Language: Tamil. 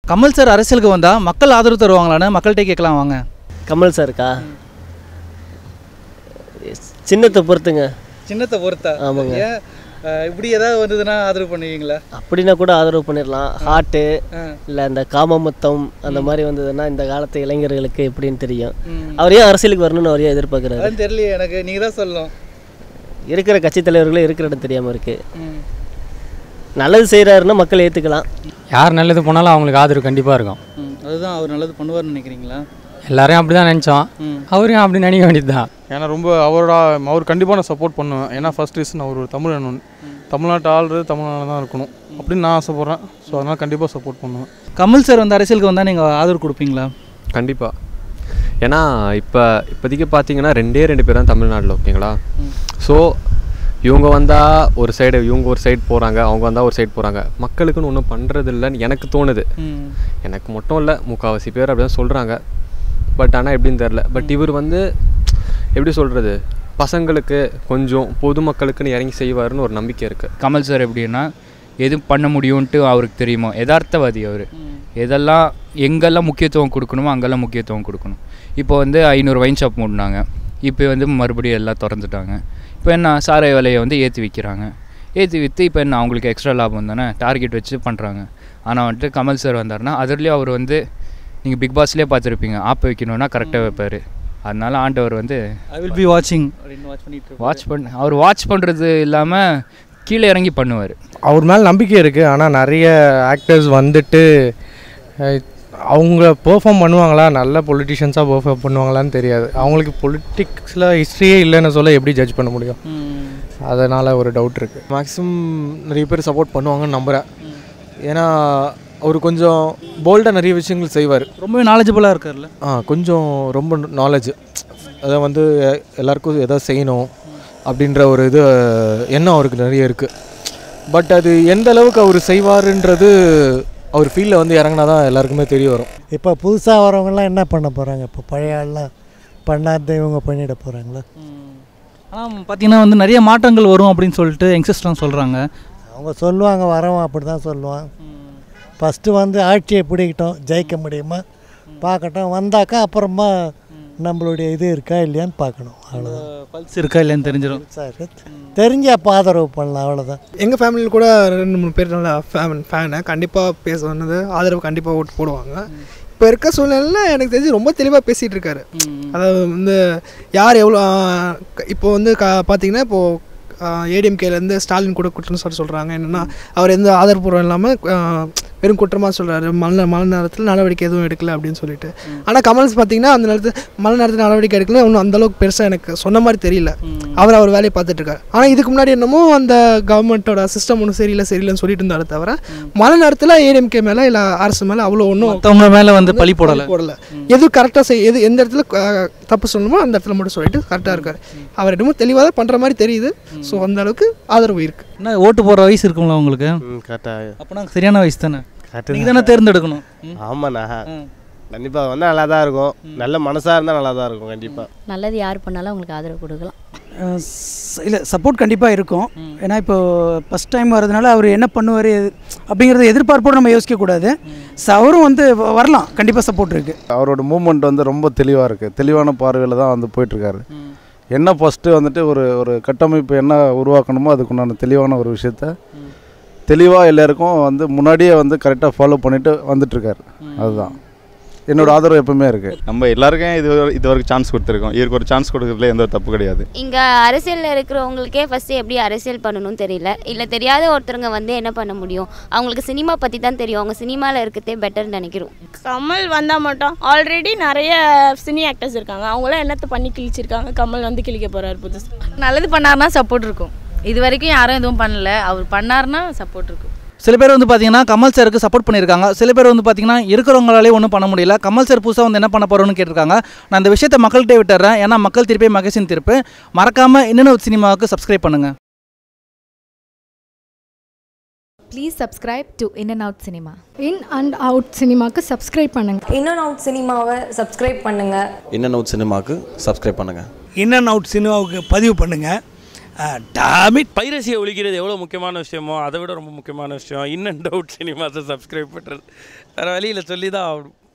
கமல் சார் அரசியலுக்கு வந்தால் மக்கள் ஆதரவு தருவாங்களான்னு மக்கள்கிட்ட கேட்கலாம் வாங்க கமல் சாருக்கா சின்னத்தை பொறுத்துங்க சின்னத்தை பொறுத்தா ஆமாங்க. ஏன் அஹ், இப்படி ஏதாவது வந்ததுன்னா ஆதரவு பண்ணுவீங்களா அப்படின்னா கூட ஆதரவு பண்ணிடலாம் ஹார்ட்டு ஆ. இல்லை இந்த காமமுத்தம் அந்த மாதிரி வந்ததுன்னா இந்த காலத்து இளைஞர்களுக்கு எப்படின்னு தெரியும் ம். அவர் ஏன் அரசியலுக்கு வரணும்னு அவர் ஏன் எதிர்பார்க்குறாரு அதான் தெரியலையே எனக்கு நீங்கள் தான் சொல்லணும் இருக்கிற கட்சி தலைவர்களே இருக்கிற இடம் தெரியாமல் இருக்குது ம். நல்லது செய்கிறாருன்னா மக்கள் ஏற்றுக்கலாம் யார் நல்லது போனாலும் அவங்களுக்கு ஆதரவு கண்டிப்பாக இருக்கும் ம். அதுதான் அவர் நல்லது பண்ணுவார்னு நினைக்கிறீங்களா எல்லாரையும் அப்படி தான் நினச்சோம் ம். அவரையும் அப்படி நினைக்க வேண்டியது தான் ஏன்னா ரொம்ப அவரோட அவர் கண்டிப்பாக நான் சப்போர்ட் பண்ணுவேன் ஏன்னா ஃபர்ஸ்ட் ரீசன் அவர் ஒரு தமிழன் தமிழ்நாட்டு ஆள்றது தமிழ்நாடு தான் இருக்கணும் அப்படின்னு நான் ஆசைப்பட்றேன் ஸோ அதனால் கண்டிப்பாக சப்போர்ட் பண்ணுவேன் கமல் சார் வந்து அரசியலுக்கு வந்தால் நீங்கள் ஆதரவு கொடுப்பீங்களா கண்டிப்பாக ஏன்னா இப்போ இப்போதைக்கு பார்த்தீங்கன்னா ரெண்டே ரெண்டு பேர் தான் தமிழ்நாட்டில் ஓகேங்களா ஸோ இவங்க வந்தால் ஒரு சைடு இவங்க ஒரு சைடு போகிறாங்க அவங்க வந்தால் ஒரு சைடு போகிறாங்க மக்களுக்குன்னு ஒன்றும் பண்ணுறது இல்லைன்னு எனக்கு தோணுது ம். எனக்கு மட்டும் இல்லை முக்கால்வாசி பேர் அப்படி தான் சொல்கிறாங்க பட் ஆனால் எப்படின்னு தெரில பட் இவர் வந்து எப்படி சொல்கிறது பசங்களுக்கு கொஞ்சம் பொதுமக்களுக்குன்னு இறங்கி செய்வாருன்னு ஒரு நம்பிக்கை இருக்குது கமல் சார் எப்படின்னா எது பண்ண முடியும்ன்ட்டு அவருக்கு தெரியுமோ யதார்த்தவாதி அவர் எதெல்லாம் எங்கெல்லாம் முக்கியத்துவம் கொடுக்கணுமோ அங்கெல்லாம் முக்கியத்துவம் கொடுக்கணும் இப்போ வந்து ஐநூறு வைன் ஷாப் மூடினாங்க இப்போ வந்து மறுபடியும் எல்லாம் திறந்துட்டாங்க இப்போ என்ன சாரை விலையை வந்து ஏற்றி விற்கிறாங்க ஏற்றி விற்று இப்போ என்ன அவங்களுக்கு எக்ஸ்ட்ரா லாபம் தானே டார்கெட் வச்சு பண்ணுறாங்க ஆனால் வந்துட்டு கமல் சார் வந்தாருன்னா அதுலேயும் அவர் வந்து நீங்கள் பிக் பாஸ்லேயே பார்த்துருப்பீங்க ஆப்ப வைக்கணும்னா கரெக்டாக வைப்பார் அதனால ஆண்டவர் வந்து ஐ வில் பி வாட்சிங் அப்படின்னு வாட்ச் பண்ணிட்டு வாட்ச் பண்ண அவர் வாட்ச் பண்ணுறது இல்லாமல் கீழே இறங்கி பண்ணுவார் அவர் மேலே நம்பிக்கை இருக்குது ஆனால் நிறைய ஆக்டர்ஸ் வந்துட்டு அஹ், அவங்க பெர்ஃபார்ம் பண்ணுவாங்களா நல்ல பொலிட்டிஷியன்ஸாக பெர்ஃபார்ம் பண்ணுவாங்களான்னு தெரியாது அவங்களுக்கு பொலிட்டிக்ஸில் ஹிஸ்ட்ரியே இல்லைன்னு சொல்ல எப்படி ஜட்ஜ் பண்ண முடியும் அதனால் ஒரு டவுட் இருக்குது மேக்ஸிமம் நிறைய பேர் சப்போர்ட் பண்ணுவாங்கன்னு நம்புகிறேன் ஏன்னா அவர் கொஞ்சம் போல்டாக நிறைய விஷயங்கள் செய்வார் ரொம்பவே நாலேஜபுளாக இருக்கார்ல ஆ கொஞ்சம் ரொம்ப நாலேஜ் அதை வந்து எ- எல்லாருக்கும் எதாவது செய்யணும் அப்படின்ற ஒரு இது எண்ணம் அவருக்கு நிறைய இருக்குது பட் அது எந்த அளவுக்கு அவர் செய்வாருன்றது அவர் ஃபீல்டில் வந்து இறங்கினா தான் எல்லாருக்குமே தெரிய வரும் இப்போ புதுசாக வரவங்கலாம் என்ன பண்ண போகிறாங்க இப்போ பழைய ஆள்லாம் பண்ணாத இவங்க பண்ணிட போகிறாங்களா ஆனால் பார்த்தீங்கன்னா வந்து நிறைய மாற்றங்கள் வரும் அப்படின்னு சொல்லிட்டு யங்ஸ்டர்ஸ்லாம் சொல்கிறாங்க அவங்க சொல்லுவாங்க வரவன் அப்படி தான் சொல்லுவான் ஃபஸ்ட்டு வந்து ஆட்சியை பிடிக்கட்டும் ஜெயிக்க முடியுமா பார்க்கட்டும் வந்தாக்கா அப்புறமா நம்மளுடைய இது இருக்கா இல்லையான்னு பார்க்கணும் அவ்வளோதான் பல்ஸ் இருக்கா இல்லைன்னு தெரிஞ்சிடும் சார் தெரிஞ்சு அப்போ ஆதரவு பண்ணலாம் அவ்வளோதான் எங்கள் ஃபேமிலியில் கூட ரெண்டு மூணு பேர் நல்லா ஃபேன் ஃபேனு கண்டிப்பாக பேச வந்தது ஆதரவு கண்டிப்பாக ஓட்டு போடுவாங்க இப்போ இருக்க சூழ்நிலையில் எனக்கு தெரிஞ்சு ரொம்ப தெளிவாக பேசிகிட்டு இருக்காரு அதாவது வந்து யார் எவ்வளோ இப்போ வந்து கா பார்த்தீங்கன்னா இப்போது ஏடிஎம்கேலேருந்து ஸ்டாலின் கூட குற்றம் சாட்டு சொல்கிறாங்க என்னென்னா அவர் எந்த ஆதரப்பூர்வம் இல்லாமல் வெறும் குற்றமாக சொல்கிறாரு மழை மழை நேரத்தில் நடவடிக்கை எதுவும் எடுக்கல அப்படின்னு சொல்லிட்டு ஆனால் கமல்ஸ் பார்த்தீங்கன்னா அந்த நேரத்தில் மழை நேரத்தில் நடவடிக்கை எடுக்கல ஒன்றும் அந்தளவுக்கு பெருசாக எனக்கு சொன்ன மாதிரி தெரியல அவர் அவர் வேலையை பார்த்துட்டு இருக்காரு ஆனால் இதுக்கு முன்னாடி என்னமோ அந்த கவர்மெண்ட்டோட சிஸ்டம் ஒன்றும் சரியில்லை சரியில்லைன்னு சொல்லிட்டு இருந்தாரு தவிர மழை நேரத்தில் ஏடிஎம்கே மேலே இல்லை அரசு மேலே அவ்வளோ ஒன்றும் மற்றவங்க மேலே வந்து பழி போடலை போடல எது கரெக்டாக செய் எது எந்த இடத்துல அஹ், தப்பு சொல்லணுமோ அந்த இடத்துல மட்டும் சொல்லிட்டு கரெக்டாக இருக்காரு அவர் என்னமோ தெளிவாக தான் பண்ணுற மாதிரி தெரியுது ஸோ அந்த அளவுக்கு ஆதரவு இருக்குது என்ன ஓட்டு போடுற வயசு இருக்குங்களா உங்களுக்கு கரெக்டாக அப்போனா சரியான வயசு தானே கரெக்டு நீங்கள் தானே தேர்ந்தெடுக்கணும் ம். ஆமாண்ணா ம். கண்டிப்பாக வந்தால் நல்லா தான் இருக்கும் நல்ல மனசாக இருந்தால் நல்லா தான் இருக்கும் கண்டிப்பாக நல்லது யார் பண்ணாலும் அவங்களுக்கு ஆதரவு கொடுக்கலாம் இல்லை சப்போர்ட் கண்டிப்பாக இருக்கும் ஏன்னா இப்போ ஃபஸ்ட் டைம் வரதுனால அவர் என்ன பண்ணுவார் அப்படிங்கிறத எதிர்பார்ப்போடு நம்ம யோசிக்கக்கூடாது So, அவரும் வந்து வ- வரலாம் கண்டிப்பாக சப்போர்ட் இருக்குது அவரோட மூமெண்ட் வந்து ரொம்ப தெளிவாக இருக்குது தெளிவான பார்வையில் தான் வந்து போயிட்டுருக்காரு என்ன ஃபஸ்ட்டு வந்துட்டு ஒரு ஒரு கட்டமைப்பு என்ன உருவாக்கணுமோ அதுக்குண்டான தெளிவான ஒரு விஷயத்த தெளிவாக எல்லாருக்கும் வந்து முன்னாடியே வந்து கரெக்டாக ஃபாலோ பண்ணிட்டு வந்துட்டுருக்காரு அதுதான் என்னோட ஆதரவு எப்பவுமே இருக்குது நம்ம எல்லாருக்கும் இது இது வரைக்கும் சான்ஸ் கொடுத்துருக்கோம் இவருக்கு ஒரு சான்ஸ் கொடுக்கறதுல எந்த ஒரு தப்பு கிடையாது இங்கே அரசியலில் இருக்கிறவங்களுக்கே ஃபஸ்ட்டு எப்படி அரசியல் பண்ணணும்னு தெரியல இல்லை தெரியாத ஒருத்தருங்க வந்து என்ன பண்ண முடியும் அவங்களுக்கு சினிமா பற்றி தான் தெரியும் அவங்க சினிமாவில் இருக்கிறதே பெட்டர்னு நினைக்கிறோம் கமல் வந்தால் மட்டும் ஆல்ரெடி நிறைய சினி ஆக்டர்ஸ் இருக்காங்க அவங்களாம் என்னத்தை பண்ணி கிழிச்சிருக்காங்க கமல் வந்து கிழிக்க போகிறாரு புதுசு நல்லது பண்ணாருன்னா சப்போர்ட் இருக்கும் இது வரைக்கும் யாரும் எதுவும் பண்ணல அவர் பண்ணாருன்னா சப்போர்ட் இருக்கும் சில பேர் வந்து பார்த்தீங்கன்னா கமல் சாருக்கு சப்போர்ட் பண்ணியிருக்காங்க சில பேர் வந்து பார்த்தீங்கன்னா இருக்கிறவங்களாலே ஒன்றும் பண்ண முடியல கமல் சார் புதுசாக வந்து என்ன பண்ண போகிறோன்னு கேட்டிருக்காங்க நான் இந்த விஷயத்தை மக்கள்கிட்ட விட்டுறேன் ஏன்னா மக்கள் திருப்பி மகேஷின் திருப்பு மறக்காமல் இன்னொரு சினிமாவுக்கு சப்ஸ்கிரைப் பண்ணுங்கள் please subscribe to in and out cinema in and out சினிமாக்கு சப்ஸ்கிரைப் பண்ணுங்க இன் அண்ட் அவுட் சினிமாவை சப்ஸ்கிரைப் பண்ணுங்கள் இன் அண்ட் அவுட் சினிமாவுக்கு சப்ஸ்கிரைப் பண்ணுங்கள் இன் அண்ட் அவுட் சினிமாவுக்கு பதிவு பண்ணுங்கள் டாமிட் பைரசியை ஒழிக்கிறது எவ்வளோ முக்கியமான விஷயமோ அதை விட ரொம்ப முக்கியமான விஷயம் இன் அண்ட் அவுட் சினிமாஸை சப்ஸ்கிரைப் பண்ணுறது வேறு வழியில் சொல்லி தான் ஆகணும்